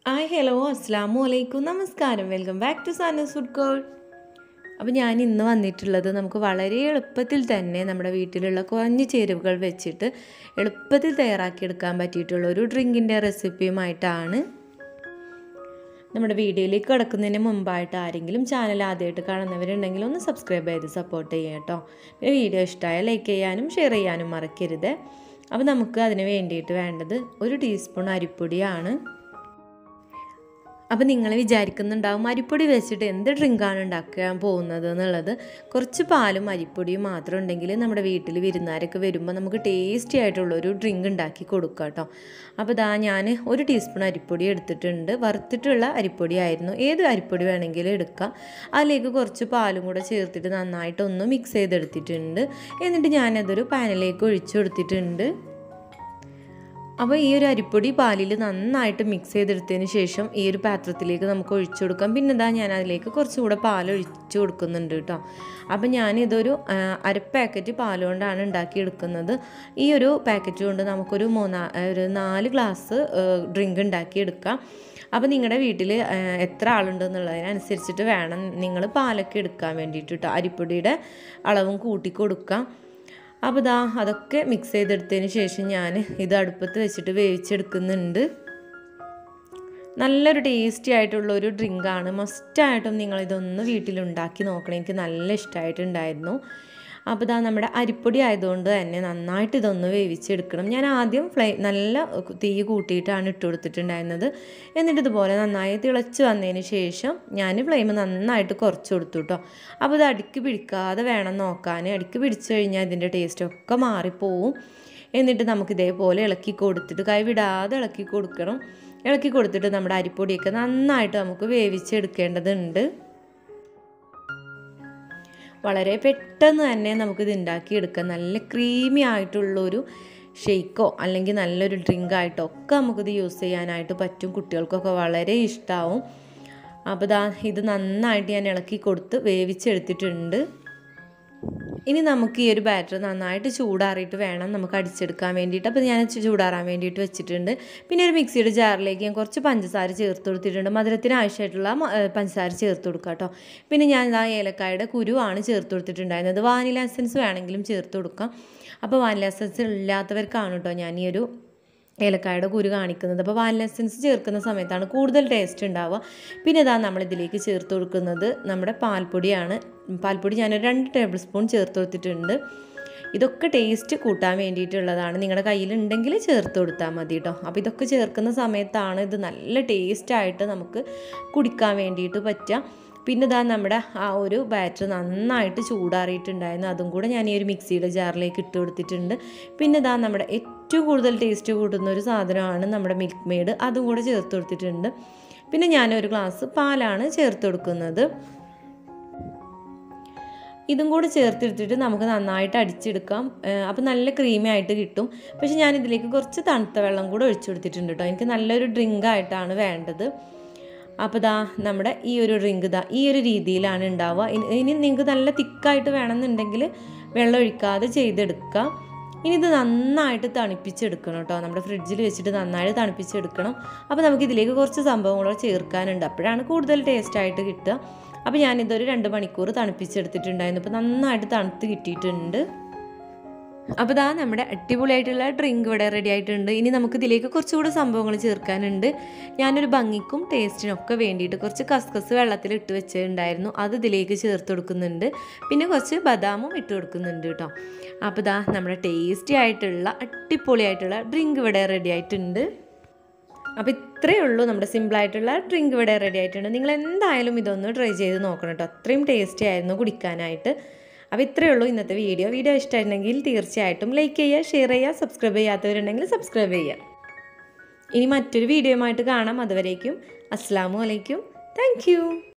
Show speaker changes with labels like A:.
A: hi hello അസ്സാമു അലൈക്കും നമസ്കാരം welcome back to Sanas food call അപ്പോൾ ഞാൻ ഇന്ന് വന്നിട്ടുള്ളത് നമുക്ക് വളരെ എളുപ്പത്തിൽ തന്നെ നമ്മുടെ വീട്ടിലുള്ള കുറഞ്ഞ ചേരുവകൾ വെച്ചിട്ട് എളുപ്പത്തിൽ തയ്യാറാക്കിയെടുക്കാൻ പറ്റിയിട്ടുള്ള ഒരു ഡ്രിങ്കിൻ്റെ റെസിപ്പിയുമായിട്ടാണ് നമ്മുടെ വീഡിയോയിലേക്ക് കിടക്കുന്നതിന് മുമ്പായിട്ട് ആരെങ്കിലും ചാനൽ ആദ്യമായിട്ട് കാണുന്നവരുണ്ടെങ്കിൽ ഒന്ന് സബ്സ്ക്രൈബ് ചെയ്ത് സപ്പോർട്ട് ചെയ്യുക കേട്ടോ പിന്നെ വീഡിയോ ഇഷ്ടമായ ലൈക്ക് ചെയ്യാനും ഷെയർ ചെയ്യാനും മറക്കരുത് അപ്പോൾ നമുക്ക് അതിന് വേണ്ടിയിട്ട് വേണ്ടത് ഒരു ടീസ്പൂൺ അരിപ്പൊടിയാണ് അപ്പോൾ നിങ്ങൾ വിചാരിക്കുന്നുണ്ടാവും അരിപ്പൊടി വെച്ചിട്ട് എന്ത് ഡ്രിങ്കാണ് ഉണ്ടാക്കാൻ പോകുന്നത് എന്നുള്ളത് കുറച്ച് പാലും അരിപ്പൊടിയും മാത്രം ഉണ്ടെങ്കിൽ നമ്മുടെ വീട്ടിൽ വിരുന്നാരൊക്കെ വരുമ്പോൾ നമുക്ക് ടേസ്റ്റി ആയിട്ടുള്ള ഒരു ഡ്രിങ്ക് ഉണ്ടാക്കി കൊടുക്കുക കേട്ടോ അപ്പോൾ ഇതാ ഞാൻ ഒരു ടീസ്പൂൺ അരിപ്പൊടി എടുത്തിട്ടുണ്ട് വറുത്തിട്ടുള്ള അരിപ്പൊടി ആയിരുന്നു ഏത് അരിപ്പൊടി വേണമെങ്കിലും എടുക്കാം അതിലേക്ക് കുറച്ച് പാലും കൂടെ ചേർത്തിട്ട് നന്നായിട്ടൊന്ന് മിക്സ് ചെയ്തെടുത്തിട്ടുണ്ട് എന്നിട്ട് ഞാനതൊരു പാനിലേക്ക് ഒഴിച്ചു കൊടുത്തിട്ടുണ്ട് അപ്പോൾ ഈ ഒരു അരിപ്പൊടി പാലിൽ നന്നായിട്ട് മിക്സ് ചെയ്തെടുത്തതിന് ശേഷം ഈ ഒരു പാത്രത്തിലേക്ക് നമുക്ക് ഒഴിച്ചു കൊടുക്കാം പിന്നെ ഇതാ ഞാൻ അതിലേക്ക് കുറച്ചുകൂടെ പാൽ ഒഴിച്ചു കൊടുക്കുന്നുണ്ട് കേട്ടോ അപ്പോൾ ഞാനിതൊരു അര പാക്കറ്റ് പാൽ കൊണ്ടാണ് ഉണ്ടാക്കിയെടുക്കുന്നത് ഈ ഒരു പാക്കറ്റ് കൊണ്ട് നമുക്കൊരു മൂന്നാ ഒരു നാല് ഗ്ലാസ് ഡ്രിങ്ക് ഉണ്ടാക്കിയെടുക്കാം അപ്പോൾ നിങ്ങളുടെ വീട്ടിൽ എത്ര ആളുണ്ടെന്നുള്ളതിനനുസരിച്ചിട്ട് വേണം നിങ്ങൾ പാലൊക്കെ എടുക്കാൻ വേണ്ടിയിട്ട് കേട്ടോ അരിപ്പൊടിയുടെ അളവും കൂട്ടി കൊടുക്കാം അപ്പോൾ ഇതാ അതൊക്കെ മിക്സ് ചെയ്തെടുത്തതിന് ശേഷം ഞാൻ ഇത് അടുപ്പത്ത് വെച്ചിട്ട് വേവിച്ചെടുക്കുന്നുണ്ട് നല്ലൊരു ടേസ്റ്റി ആയിട്ടുള്ള ഒരു ഡ്രിങ്കാണ് മസ്റ്റായിട്ടും നിങ്ങളിതൊന്ന് വീട്ടിലുണ്ടാക്കി നോക്കണം എനിക്ക് നല്ല ഇഷ്ടമായിട്ടുണ്ടായിരുന്നു അപ്പോൾ ഇതാ നമ്മുടെ അരിപ്പൊടി ആയതുകൊണ്ട് തന്നെ നന്നായിട്ട് ഇതൊന്ന് വേവിച്ചെടുക്കണം ഞാൻ ആദ്യം ഫ്ലൈ നല്ല തീ കൂട്ടിയിട്ടാണ് ഇട്ട് കൊടുത്തിട്ടുണ്ടായിരുന്നത് എന്നിട്ട് ഇതുപോലെ നന്നായി തിളച്ച് വന്നതിന് ശേഷം ഞാൻ ഫ്ലെയിം നന്നായിട്ട് കുറച്ച് കൊടുത്തു കേട്ടോ അപ്പോൾ ഇത് അടുക്കി പിടിക്കാതെ വേണം നോക്കാൻ അടുക്കി പിടിച്ചു കഴിഞ്ഞാൽ ഇതിൻ്റെ ടേസ്റ്റൊക്കെ മാറിപ്പോവും എന്നിട്ട് നമുക്ക് ഇതേപോലെ ഇളക്കി കൊടുത്തിട്ട് കൈവിടാതെ ഇളക്കി കൊടുക്കണം ഇളക്കി കൊടുത്തിട്ട് നമ്മുടെ അരിപ്പൊടിയൊക്കെ നന്നായിട്ട് നമുക്ക് വേവിച്ചെടുക്കേണ്ടതുണ്ട് വളരെ പെട്ടെന്ന് തന്നെ നമുക്കിത് ഉണ്ടാക്കിയെടുക്കാം നല്ല ക്രീമി ആയിട്ടുള്ളൊരു ഷെയ്ക്കോ അല്ലെങ്കിൽ നല്ലൊരു ഡ്രിങ്കായിട്ടോ ഒക്കെ നമുക്കിത് യൂസ് ചെയ്യാനായിട്ട് പറ്റും കുട്ടികൾക്കൊക്കെ വളരെ ഇഷ്ടമാവും അപ്പോൾ ദാ ഇത് നന്നായിട്ട് ഞാൻ ഇളക്കി കൊടുത്ത് വേവിച്ചെടുത്തിട്ടുണ്ട് ഇനി നമുക്ക് ഈ ഒരു ബാറ്റർ നന്നായിട്ട് ചൂടാറിയിട്ട് വേണം നമുക്ക് അടിച്ചെടുക്കാൻ വേണ്ടിയിട്ട് അപ്പോൾ ഞാൻ ചൂടാറാൻ വേണ്ടിയിട്ട് വെച്ചിട്ടുണ്ട് പിന്നെ ഒരു മിക്സിയുടെ ജാറിലേക്ക് ഞാൻ കുറച്ച് പഞ്ചസാര ചേർത്ത് കൊടുത്തിട്ടുണ്ട് മധുരത്തിന് ആവശ്യമായിട്ടുള്ള പഞ്ചസാര ചേർത്ത് കൊടുക്കുക കേട്ടോ പിന്നെ ഞാൻ ആ ഏലക്കായുടെ കുരുവാണ് ചേർത്ത് കൊടുത്തിട്ടുണ്ടായിരുന്നത് വാനില എസൻസ് വേണമെങ്കിലും ചേർത്ത് കൊടുക്കാം അപ്പോൾ വാനില എസൻസ് ഇല്ലാത്തവർക്കാണ് കേട്ടോ ഞാൻ ഈ ഒരു ഏലക്കായുടെ കുരു കാണിക്കുന്നത് അപ്പോൾ വാനില എസൻസ് ചേർക്കുന്ന സമയത്താണ് കൂടുതൽ ടേസ്റ്റ് ഉണ്ടാവുക പിന്നെ ഇതാ നമ്മളിതിലേക്ക് ചേർത്ത് കൊടുക്കുന്നത് നമ്മുടെ പാൽപ്പൊടിയാണ് പാൽപ്പൊടി ഞാനൊരു രണ്ട് ടേബിൾ സ്പൂൺ ചേർത്ത് കൊടുത്തിട്ടുണ്ട് ഇതൊക്കെ ടേസ്റ്റ് കൂട്ടാൻ വേണ്ടിയിട്ടുള്ളതാണ് നിങ്ങളുടെ കയ്യിലുണ്ടെങ്കിൽ ചേർത്ത് കൊടുത്താൽ മതി കേട്ടോ അപ്പോൾ ഇതൊക്കെ ചേർക്കുന്ന സമയത്താണ് ഇത് നല്ല ടേസ്റ്റായിട്ട് നമുക്ക് കുടിക്കാൻ വേണ്ടിയിട്ട് പറ്റുക പിന്നെ ഇതാ നമ്മുടെ ആ ഒരു ബാറ്റർ നന്നായിട്ട് ചൂടാറിയിട്ടുണ്ടായിരുന്നു അതും കൂടെ ഞാൻ ഈ ഒരു മിക്സിയുടെ ജാറിലേക്ക് ഇട്ട് കൊടുത്തിട്ടുണ്ട് പിന്നെ ഇതാ നമ്മുടെ ഏറ്റവും കൂടുതൽ ടേസ്റ്റ് കൂട്ടുന്ന ഒരു സാധനമാണ് നമ്മുടെ മിൽക്ക് മെയ്ഡ് അതും കൂടെ ചേർത്ത് കൊടുത്തിട്ടുണ്ട് പിന്നെ ഞാൻ ഒരു ഗ്ലാസ് പാലാണ് ചേർത്ത് കൊടുക്കുന്നത് ഇതും കൂടി ചേർത്തെടുത്തിട്ട് നമുക്ക് നന്നായിട്ട് അടിച്ചെടുക്കാം അപ്പോൾ നല്ല ക്രീമി ആയിട്ട് കിട്ടും പക്ഷേ ഞാൻ ഇതിലേക്ക് കുറച്ച് തണുത്ത വെള്ളം കൂടെ ഒഴിച്ചു കൊടുത്തിട്ടുണ്ട് കേട്ടോ എനിക്ക് നല്ലൊരു ഡ്രിങ്ക് ആയിട്ടാണ് വേണ്ടത് അപ്പോൾ ദാ നമ്മുടെ ഈ ഒരു ഡ്രിങ്ക് ദാ ഈ ഒരു രീതിയിലാണ് ഉണ്ടാവുക ഇനി നിങ്ങൾക്ക് നല്ല തിക്കായിട്ട് വേണമെന്നുണ്ടെങ്കിൽ വെള്ളം ഒഴിക്കാതെ ചെയ്തെടുക്കാം ഇനി ഇത് നന്നായിട്ട് തണുപ്പിച്ചെടുക്കണം കേട്ടോ നമ്മുടെ ഫ്രിഡ്ജിൽ വെച്ചിട്ട് നന്നായിട്ട് തണുപ്പിച്ചെടുക്കണം അപ്പോൾ നമുക്ക് ഇതിലേക്ക് കുറച്ച് സംഭവങ്ങൾ ചേർക്കാനുണ്ട് അപ്പോഴാണ് കൂടുതൽ ടേസ്റ്റായിട്ട് കിട്ടുക അപ്പോൾ ഞാനിതൊരു രണ്ട് മണിക്കൂർ തണുപ്പിച്ചെടുത്തിട്ടുണ്ടായിരുന്നു അപ്പോൾ നന്നായിട്ട് തണുത്ത് കിട്ടിയിട്ടുണ്ട് അപ്പോൾ ഇതാ നമ്മുടെ അടിപൊളിയായിട്ടുള്ള ഡ്രിങ്ക് ഇവിടെ റെഡി ആയിട്ടുണ്ട് ഇനി നമുക്ക് ഇതിലേക്ക് കുറച്ചുകൂടെ സംഭവങ്ങൾ ചേർക്കാനുണ്ട് ഞാനൊരു ഭംഗിക്കും ടേസ്റ്റിനൊക്കെ വേണ്ടിയിട്ട് കുറച്ച് കസ്കസ് വെള്ളത്തിൽ ഇട്ട് വെച്ചിട്ടുണ്ടായിരുന്നു അത് ഇതിലേക്ക് ചേർത്ത് കൊടുക്കുന്നുണ്ട് പിന്നെ കുറച്ച് ബദാമും ഇട്ട് കൊടുക്കുന്നുണ്ട് കേട്ടോ അപ്പോൾ ഇതാ നമ്മുടെ ടേസ്റ്റി ആയിട്ടുള്ള അടിപൊളിയായിട്ടുള്ള ഡ്രിങ്ക് ഇവിടെ റെഡി ആയിട്ടുണ്ട് അപ്പോൾ ഇത്രയേ ഉള്ളൂ നമ്മുടെ സിമ്പിളായിട്ടുള്ള ഡ്രിങ്ക് ഇവിടെ റെഡി ആയിട്ടുണ്ട് നിങ്ങൾ എന്തായാലും ഇതൊന്ന് ട്രൈ ചെയ്ത് നോക്കണം കേട്ടോ അത്രയും ടേസ്റ്റി ആയിരുന്നു കുടിക്കാനായിട്ട് അപ്പോൾ ഇത്രയേ ഉള്ളൂ ഇന്നത്തെ വീഡിയോ വീഡിയോ ഇഷ്ടമായിട്ടുണ്ടെങ്കിൽ തീർച്ചയായിട്ടും ലൈക്ക് ചെയ്യുക ഷെയർ ചെയ്യുക സബ്സ്ക്രൈബ് ചെയ്യാത്തവരുണ്ടെങ്കിൽ സബ്സ്ക്രൈബ് ചെയ്യുക ഇനി മറ്റൊരു വീഡിയോയുമായിട്ട് കാണാം അതുവരേക്കും അസ്സാം വലൈക്കും താങ്ക്